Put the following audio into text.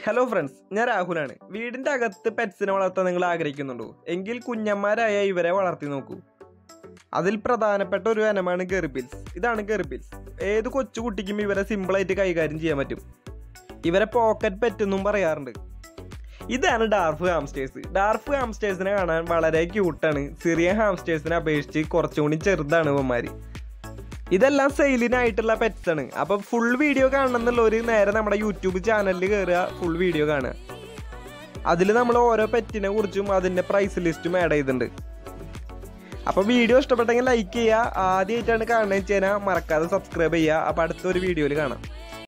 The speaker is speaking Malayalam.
ഹലോ ഫ്രണ്ട്സ് ഞാൻ രാഹുലാണ് വീടിന്റെ അകത്ത് പെറ്റ്സിനെ വളർത്താൻ നിങ്ങൾ ആഗ്രഹിക്കുന്നുണ്ടോ എങ്കിൽ കുഞ്ഞന്മാരായ ഇവരെ വളർത്തി നോക്കൂ അതിൽ പ്രധാനപ്പെട്ട ഒരു ഇനമാണ് ഗെറിപ്പിൽസ് ഇതാണ് ഗെറിപ്പിൽസ് ഏത് കൊച്ചു കുട്ടിക്കും ഇവരെ സിമ്പിളായിട്ട് കൈകാര്യം ചെയ്യാൻ പറ്റും ഇവരെ പോക്കറ്റ് പെറ്റ് എന്നും പറയാറുണ്ട് ഇതാണ് ഡാർഫ് ഹാംസ്റ്റേഴ്സ് ഡാർഫ് ഹാംസ്റ്റേഴ്സിനെ കാണാൻ വളരെ ക്യൂട്ടാണ് സിറിയ ഹാംസ്റ്റേഴ്സിനെ അപേക്ഷിച്ച് കുറച്ചും കൂടി ചെറുതാണ് ഇവന്മാർ ഇതെല്ലാം സെയിലിനായിട്ടുള്ള പെറ്റ്സ് ആണ് അപ്പൊ ഫുൾ വീഡിയോ കാണണം എന്നുള്ളവർ നേരെ നമ്മുടെ യൂട്യൂബ് ചാനലിൽ കയറുക ഫുൾ വീഡിയോ കാണുക അതിൽ നമ്മൾ ഓരോ പെറ്റിനെ കുറിച്ചും അതിന്റെ പ്രൈസ് ലിസ്റ്റും ആഡ് ചെയ്തിട്ടുണ്ട് അപ്പൊ വീഡിയോ ഇഷ്ടപ്പെട്ടെങ്കിൽ ലൈക്ക് ചെയ്യുക ആദ്യമായിട്ടാണ് കാണുന്നത് വെച്ച് കഴിഞ്ഞാൽ മറക്കാതെ സബ്സ്ക്രൈബ് ചെയ്യുക അപ്പൊ അടുത്തൊരു വീഡിയോയിൽ കാണാം